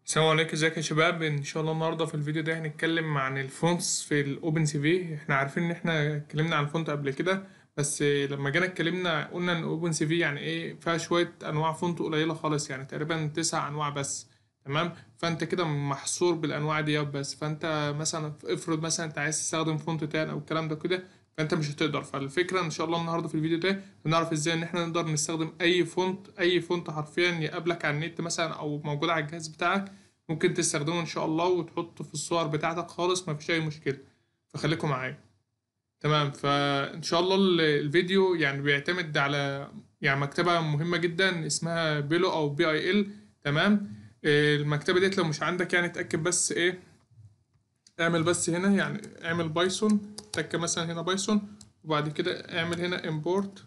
السلام عليكم ازيك يا شباب ان شاء الله النهارده في الفيديو ده هنتكلم عن الفونتس في الاوبن سي في احنا عارفين ان احنا اتكلمنا عن الفونت قبل كده بس لما جينا اتكلمنا قلنا ان اوبن سي في يعني ايه فيها شويه انواع فونت قليله خالص يعني تقريبا تسع انواع بس تمام فانت كده محصور بالانواع دي بس فانت مثلا افرض مثلا انت عايز تستخدم فونت تاني او الكلام ده كده فانت مش هتقدر فالفكره ان شاء الله النهارده في الفيديو ده هنعرف ازاي ان احنا نقدر نستخدم اي فونت اي فونت حرفيا يقابلك على النت مثلا او موجود على الجهاز بتاعك ممكن تستخدمه ان شاء الله وتحطه في الصور بتاعتك خالص مفيش اي مشكله فخليكم معايا تمام فان شاء الله ال- الفيديو يعني بيعتمد على يعني مكتبه مهمه جدا اسمها بيلو او بي اي ال تمام إيه، المكتبه ديت لو مش عندك يعني اتاكد بس ايه اعمل بس هنا يعني اعمل بايثون تك مثلا هنا بايثون وبعد كده اعمل هنا import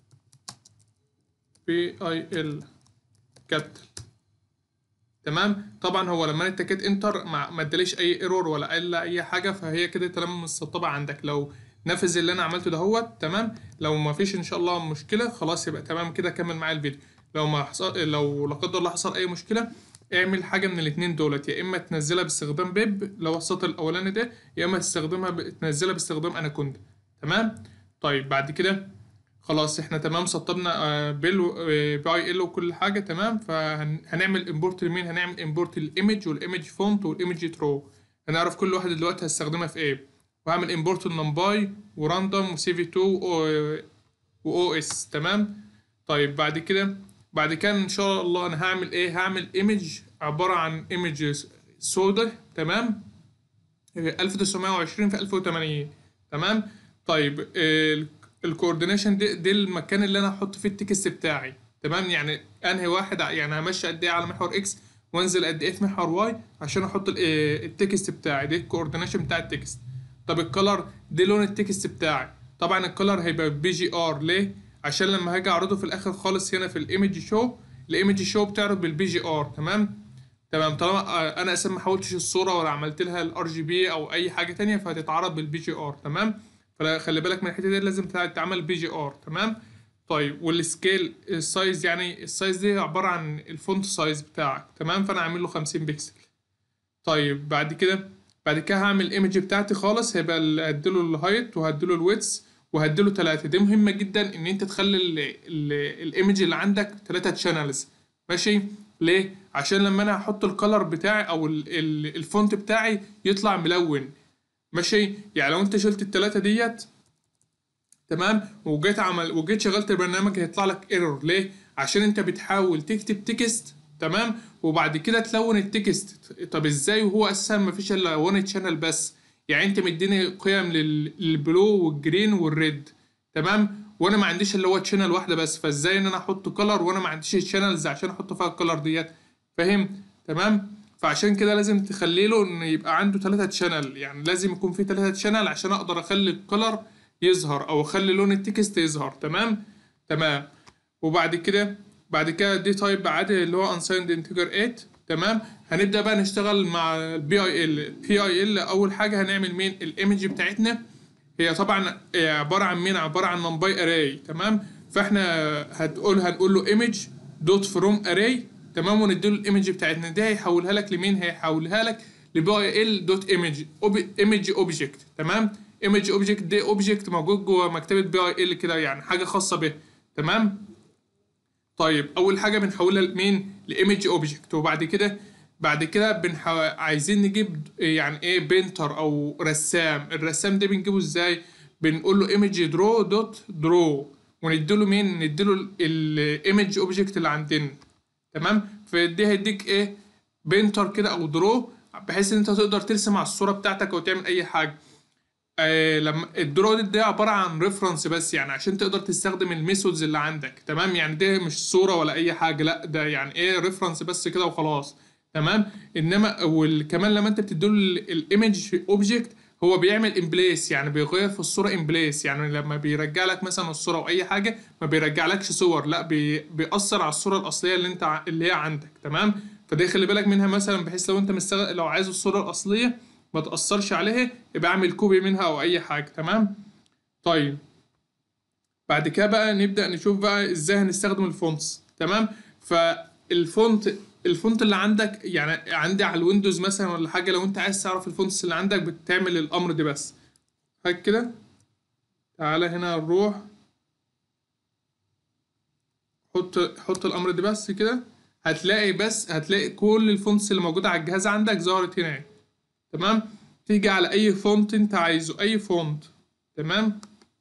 بي اي ال كابيتال تمام طبعا هو لما انت اتكيت انتر ما ما اداليش اي ايرور ولا قال اي حاجه فهي كده تمام متسطبه عندك لو نفذ اللي انا عملته دهوت تمام لو ما فيش ان شاء الله مشكله خلاص يبقى تمام كده كمل معايا الفيديو لو ما حصل لو لا قدر الله حصل اي مشكله اعمل حاجه من الاتنين دولت يا اما تنزلها باستخدام بيب لو السطر الاولاني ده يا اما تستخدمها ب... تنزلها باستخدام اناكوندا تمام طيب بعد كده خلاص احنا تمام سطبنا آه، بيل و- آه، بي اي ال وكل حاجه تمام فهنعمل امبورت لمين هنعمل امبورت الايمج والايمج فونت والايمج ترو هنعرف كل واحده دلوقتي هستخدمها في ايه وهعمل امبورت النمباي وراندوم وسي في 2 واو اس تمام طيب بعد كده بعد كده ان شاء الله انا هعمل ايه هعمل ايمج عباره عن ايمج سودا تمام 1920 في 1080 تمام طيب الكوردينيشن دي, دي المكان اللي انا هحط فيه التكست بتاعي تمام يعني انهي واحد ع- يعني همشي قد ايه على محور اكس وانزل قد ايه في محور واي عشان احط ال- آه، التكست بتاعي دي الكوردينيشن بتاع التكست طب الكلر دي لون التكست بتاعي طبعا الكلر هيبقى بي جي ار ليه عشان لما هاجي اعرضه في الاخر خالص هنا في الايمج شو الايمج شو بتعرض بالبي جي ار تمام تمام طالما آه، انا اساسا ما حولتش الصوره ولا عملت لها الار جي بي او اي حاجه تانية فهتتعرض بالبي جي ار تمام فخلي بالك من الحته دي لازم تع- تعمل بي جي ار تمام طيب والسكيل السايز يعني السايز دي عباره عن الفونت سايز بتاعك تمام فانا عامل له 50 بكسل طيب بعد كده بعد كده هعمل الايمج بتاعتي خالص هيبقى ال- هديله الهايت وهديله الويتس وهديله ثلاثة دي مهمة جدا ان انت تخلي الايمج اللي عندك ثلاثة تشانلز ماشي ليه عشان لما انا هحط الكلر بتاعي او ال- ال- الفونت بتاعي يطلع ملون ماشي يعني لو انت شلت الثلاثة ديت تمام وجيت عمل وجيت شغلت البرنامج هيطلع لك ايرور ليه عشان انت بتحاول تكتب تكست تمام وبعد كده تلون التكست طب ازاي وهو اساسا ما فيش الا وان تشانل بس يعني انت مديني قيم لل- للبلو والجرين والريد تمام وانا ما عنديش اللي هو تشانل واحده بس فازاي ان انا احط كلر وانا ما عنديش تشانلز عشان احط فيها الكلر ديت فاهم تمام فعشان كده لازم تخلي له ان يبقى عنده ثلاثة تشانل يعني لازم يكون في ثلاثة تشانل عشان اقدر اخلي الكلر يظهر او اخلي لون التكست يظهر تمام تمام وبعد كده بعد كده دي تايب عادي اللي هو unsigned integer 8 تمام هنبدا بقى نشتغل مع البي اي ال بي اي ال اول حاجه هنعمل مين الايمج بتاعتنا هي طبعا هي عباره عن مين عباره عن نمباي اري تمام فاحنا هتقول هنقول له ايمج دوت فروم اري تمام ونديله الايمج بتاعتنا دي هيحولها لك لمين هيحولها لك لبي اي ال دوت ايمج ايمج اوبجكت تمام ايمج اوبجكت دي اوبجكت موجود جوه مكتبه بي اي ال كده يعني حاجه خاصه به تمام طيب اول حاجه بنحولها لمين لايمج اوبجكت وبعد كده بعد كده بنحو... عايزين نجيب يعني ايه بينتر او رسام الرسام ده بنجيبه ازاي بنقول له ايمج درو دوت درو ونديله مين نديله الايمج اوبجكت اللي عندنا تمام فدي هيديك ايه بينتر كده او درو بحيث ان انت تقدر ترسم على الصوره بتاعتك او تعمل اي حاجه آه لما الدرو دي عباره عن ريفرنس بس يعني عشان تقدر تستخدم الميثودز اللي عندك تمام يعني ده مش صوره ولا اي حاجه لا ده يعني ايه ريفرنس بس كده وخلاص تمام انما وكمان لما انت بتديله الايمج اوبجكت هو بيعمل امبليس يعني بيغير في الصوره امبليس يعني لما بيرجع لك مثلا الصوره او اي حاجه ما بيرجعلكش صور لا بي بيأثر على الصوره الاصليه اللي انت ع- اللي هي عندك تمام فدي خلي بالك منها مثلا بحيث لو انت مستغل لو عايز الصوره الاصليه ما تأثرش عليها يبقى اعمل كوبي منها او اي حاجه تمام طيب بعد كده بقى نبدأ نشوف بقى ازاي هنستخدم الفونتس تمام فالفونت الفونت اللي عندك يعني عندي على الويندوز مثلا ولا حاجه لو انت عايز تعرف الفونتس اللي عندك بتعمل الامر ده بس هاك كده تعالى هنا نروح حط حط الامر ده بس كده هتلاقي بس هتلاقي كل الفونتس اللي موجوده على الجهاز عندك ظهرت هنا تمام تيجي على اي فونت انت عايزه اي فونت تمام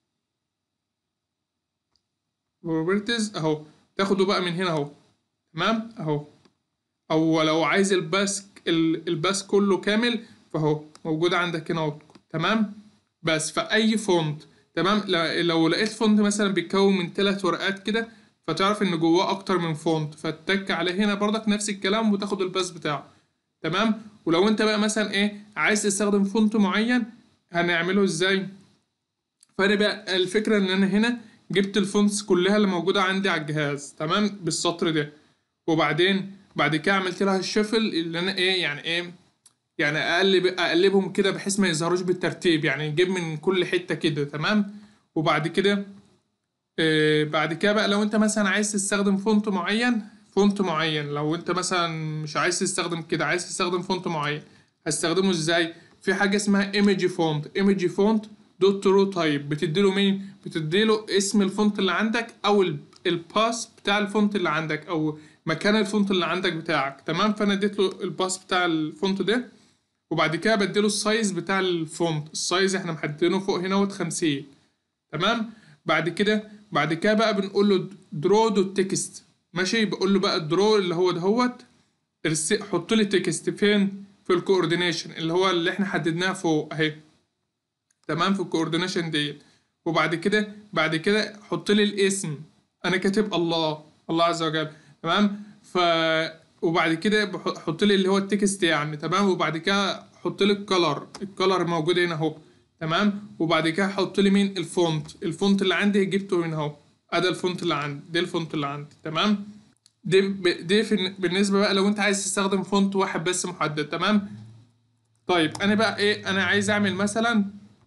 بروبرتيز اهو تاخده بقى من هنا اهو تمام اهو او لو عايز الباس الباس كله كامل فاهو موجود عندك هنا اهو تمام بس في اي فونت تمام لو لقيت فونت مثلا بيتكون من ثلاث ورقات كده فتعرف ان جواه اكتر من فونت فتك عليه هنا برضك نفس الكلام وتاخد الباس بتاعه تمام ولو انت بقى مثلا ايه عايز تستخدم فونت معين هنعمله ازاي فانا بقى الفكره ان انا هنا جبت الفونتس كلها اللي موجوده عندي على الجهاز تمام بالسطر ده وبعدين بعد كده عملت لها الشفل اللي انا ايه يعني ايه يعني اقلب اقلبهم كده بحيث ما يظهروش بالترتيب يعني نجيب من كل حته كده تمام وبعد كده آه بعد كده بقى لو انت مثلا عايز تستخدم فونت معين فونت معين لو انت مثلا مش عايز تستخدم كده عايز تستخدم فونت معين هستخدمه ازاي في حاجه اسمها ايميجي فونت ايميجي فونت دوت رو تايب بتديله مين بتديله اسم الفونت اللي عندك او الباس بتاع الفونت اللي عندك او مكان الفونت اللي عندك بتاعك تمام فانا اديت له الباس بتاع الفونت ده وبعد كده بديله السايز بتاع الفونت السايز احنا محددينه فوق هنا وت 50 تمام بعد كده بعد كده بقى بنقول له درو دوت تكست ماشي بقول له بقى الدرو اللي هو دهوت حط لي تكست فين في الكوردينيشن اللي هو اللي احنا حددناه فوق اهي تمام في الكوردينيشن ديت وبعد كده بعد كده حط لي الاسم انا كاتب الله الله عز وجل تمام ف وبعد كده حط لي اللي هو التكست يعني تمام وبعد كده حط لي الكلر الكلر موجود هنا اهو تمام وبعد كده حط لي مين الفونت الفونت اللي عندي جبته هنا اهو ادي الفونت اللي عندي ده الفونت اللي عندي تمام دي دي بالنسبه بقى لو انت عايز تستخدم فونت واحد بس محدد تمام طيب انا بقى ايه انا عايز اعمل مثلا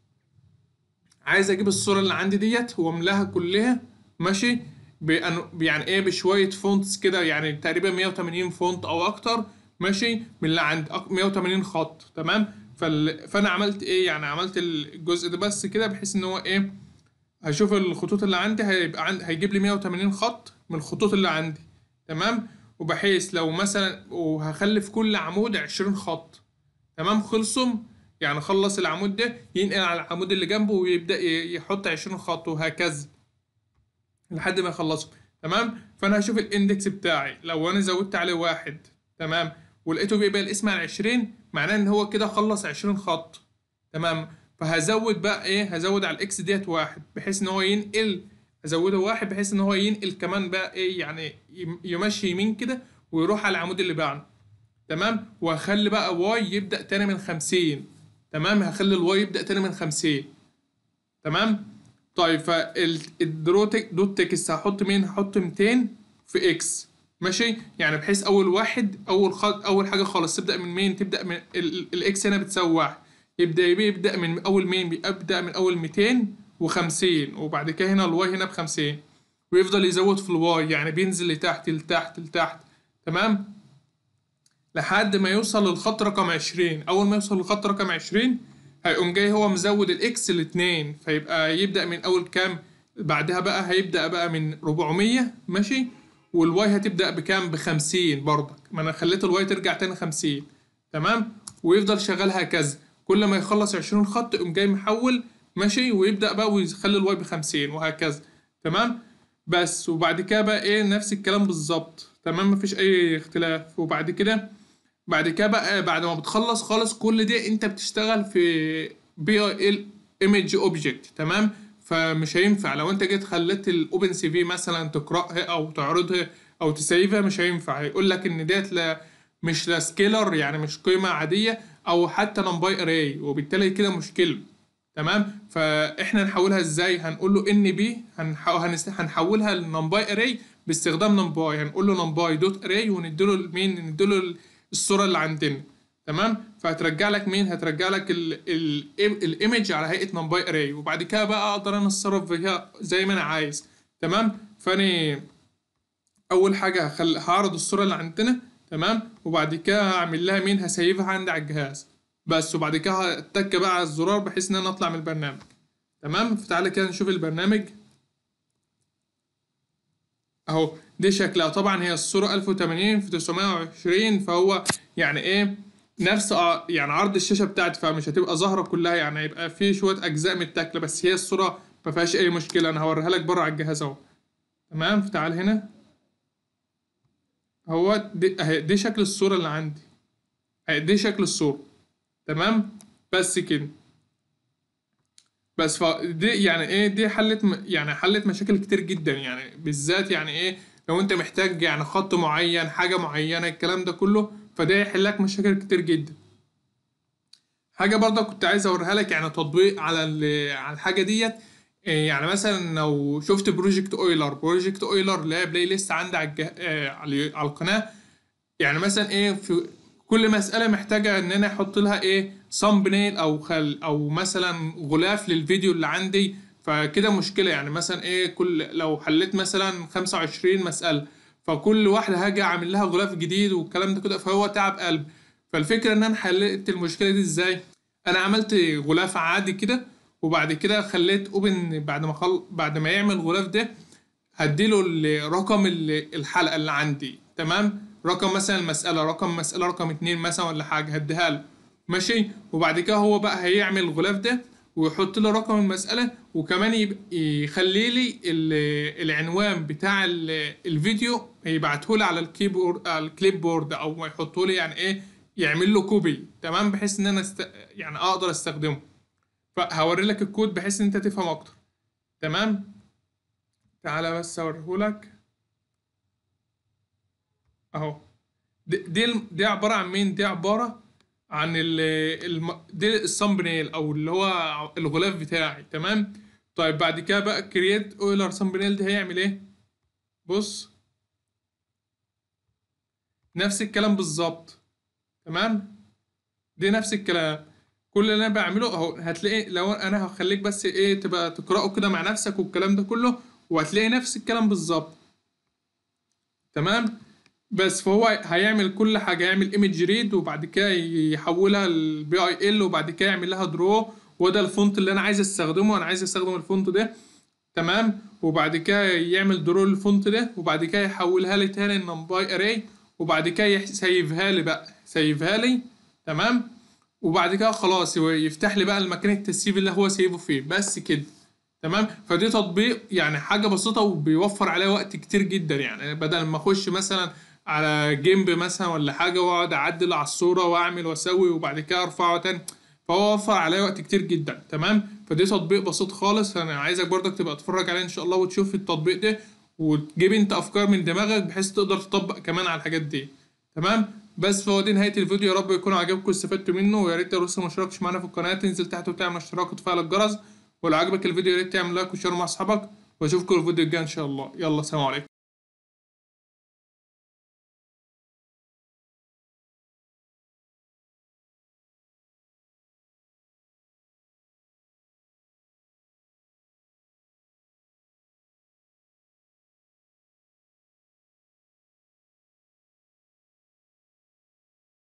عايز اجيب الصوره اللي عندي ديت واملاها كلها ماشي يعني ايه بشويه فونتس كده يعني تقريبا 180 فونت او اكتر ماشي من اللي عندي 180 خط تمام فال... فانا عملت ايه يعني عملت الجزء ده بس كده بحيث ان هو ايه هشوف الخطوط اللي عندي هيبقى عندي هيجيب لي 180 خط من الخطوط اللي عندي تمام وبحيث لو مثلا وهخلي في كل عمود 20 خط تمام خلصهم يعني خلص العمود ده ينقل على العمود اللي جنبه ويبدا يحط 20 خط وهكذا لحد ما يخلصهم تمام فانا هشوف الاندكس بتاعي لو انا زودت عليه واحد تمام ولقيته بيقبل الاسم على 20 معناه ان هو كده خلص 20 خط تمام فهزود بقى ايه هزود على الاكس ديت واحد بحيث ان هو ينقل ازوده واحد بحيث ان هو ينقل كمان بقى ايه يعني يمشي يمين كده ويروح على العمود اللي بعده تمام وهخلي بقى واي يبدا تاني من 50 تمام هخلي الواي يبدا تاني من 50 تمام طيب فالدرو دوت تكست هحط مين هحط 200 في اكس ماشي يعني بحيث اول واحد اول خط اول حاجه خالص تبدا من مين تبدا من الاكس هنا بتساوي واحد يبدا يبدا من اول مين بيبدا من اول 250 وبعد كده هنا الواي هنا ب 50 ويفضل يزود في الواي يعني بينزل لتحت لتحت لتحت تمام لحد ما يوصل للخط رقم 20 اول ما يوصل للخط رقم 20 هيقوم جاي هو مزود الاكس لاتنين فيبقى يبدا من اول كام بعدها بقى هيبدا بقى من 400 ماشي والواي هتبدا بكام ب 50 برضك ما انا خليت الواي ترجع تاني 50 تمام ويفضل شغال هكذا كل ما يخلص 20 خط يقوم جاي محول ماشي ويبدا بقى ويخلي الواي ب 50 وهكذا تمام بس وبعد كده بقى ايه نفس الكلام بالظبط تمام مفيش اي اختلاف وبعد كده بعد كده بقى بعد ما بتخلص خالص كل ده انت بتشتغل في بي اي ال ايمج اوبجكت تمام فمش هينفع لو انت جيت خليت الاوبن سي في مثلا تقراها او تعرضها او تسيفها مش هينفع هيقول لك ان ديت لا مش لا سكيلر يعني مش قيمه عاديه او حتى نمباي اري وبالتالي كده مشكله تمام فاحنا نحولها ازاي هنقول له ان بي هنحولها لنمباي اري باستخدام نمباي هنقول له نمباي دوت اري ونديله مين نديله الصوره اللي عندنا تمام فهترجع لك مين هترجع لك الايمج على هيئه نمباي اري وبعد كده بقى اقدر انا اتصرف فيها زي ما انا عايز تمام فاني اول حاجه هخل... هعرض الصوره اللي عندنا تمام وبعد كده هعمل لها مين هسيفها عندي على الجهاز بس وبعد كده هتك بقى على الزرار بحيث ان انا اطلع من البرنامج تمام فتعالى كده نشوف البرنامج اهو دي شكلها طبعا هي الصورة 1080 في 920 فهو يعني ايه نفس ع- يعني عرض الشاشة بتاعتي فمش هتبقى ظاهرة كلها يعني هيبقى في شوية أجزاء متاكلة بس هي الصورة ما فيهاش أي مشكلة أنا هوريها لك بره على الجهاز أهو تمام فتعال هنا هو دي, أهي دي شكل الصورة اللي عندي أهي دي شكل الصورة تمام بس كده بس فدي يعني ايه دي حلت م- يعني حلت مشاكل كتير جدا يعني بالذات يعني ايه لو انت محتاج يعني خط معين حاجة معينة الكلام ده كله فده يحل لك مشاكل كتير جدا حاجة برضه كنت عايز اوريها لك يعني تطبيق على ال- على الحاجة ديت إيه يعني مثلا لو شفت بروجكت اويلر بروجكت اويلر اللي هي بلاي ليست عندي على الجه... آه، على على القناة يعني مثلا ايه في كل مسألة محتاجة ان انا احط لها ايه صامبنيل او خل او مثلا غلاف للفيديو اللي عندي فكده مشكلة يعني مثلا ايه كل لو حليت مثلا 25 مسألة فكل واحدة هاجي اعمل لها غلاف جديد والكلام ده كده فهو تعب قلب فالفكرة ان انا حليت المشكلة دي ازاي انا عملت غلاف عادي كده وبعد كده خليت اوبن بعد ما خل... بعد ما يعمل الغلاف ده هديله ال- رقم ال- الحلقة اللي عندي تمام رقم مثلا المسألة رقم مسألة رقم اتنين مثلا ولا حاجة هديها له ماشي وبعد كده هو بقى هيعمل الغلاف ده ويحط له رقم المسألة وكمان يب- يخلي لي ال- العنوان بتاع ال- الفيديو يبعته لي على الكيبورد على الكليب بورد او يحطه لي يعني ايه يعمل له كوبي تمام بحيث ان انا است... يعني اقدر استخدمه فهوري لك الكود بحيث ان انت تفهم اكتر تمام تعالى بس اوريهولك اهو دي دي, الم- دي عبارة عن مين دي عبارة عن ال الم... دي الثامبنيل او اللي هو الغلاف بتاعي تمام طيب بعد كده بقى كرييت اويلر ثامبنيل ده هيعمل ايه بص نفس الكلام بالظبط تمام دي نفس الكلام كل اللي انا بعمله اهو هتلاقي لو انا هخليك بس ايه تبقى تقراه كده مع نفسك والكلام ده كله وهتلاقي نفس الكلام بالظبط تمام بس فهو هيعمل كل حاجه يعمل ايمج ريد وبعد كده يحولها للبي اي ال وبعد كده يعمل لها درو وده الفونت اللي انا عايز استخدمه انا عايز استخدم الفونت ده تمام وبعد كده يعمل درو للفونت ده وبعد كده يحولها لي تاني نمباي اري وبعد كده يسيفها لي بقى سيفها لي تمام وبعد كده خلاص هو يفتح لي بقى المكان التسييف اللي هو سيفه فيه بس كده تمام فدي تطبيق يعني حاجه بسيطه وبيوفر عليا وقت كتير جدا يعني بدل ما اخش مثلا على جيمب مثلا ولا حاجه واقعد اعدل على الصوره واعمل واسوي وبعد كده ارفعه تاني فهو وفر عليا وقت كتير جدا تمام فدي تطبيق بسيط خالص انا عايزك برضك تبقى تتفرج عليه ان شاء الله وتشوف التطبيق ده وتجيب انت افكار من دماغك بحيث تقدر تطبق كمان على الحاجات دي تمام بس فهو دي نهايه الفيديو يا رب يكون عجبكم واستفدتوا منه ويا ريت لو لسه ما اشتركتش معانا في القناه تنزل تحت وتعمل اشتراك وتفعل الجرس ولو عجبك الفيديو يا ريت تعمل لايك وشير مع اصحابك واشوفكم الفيديو الجاي ان شاء الله يلا سلام عليكم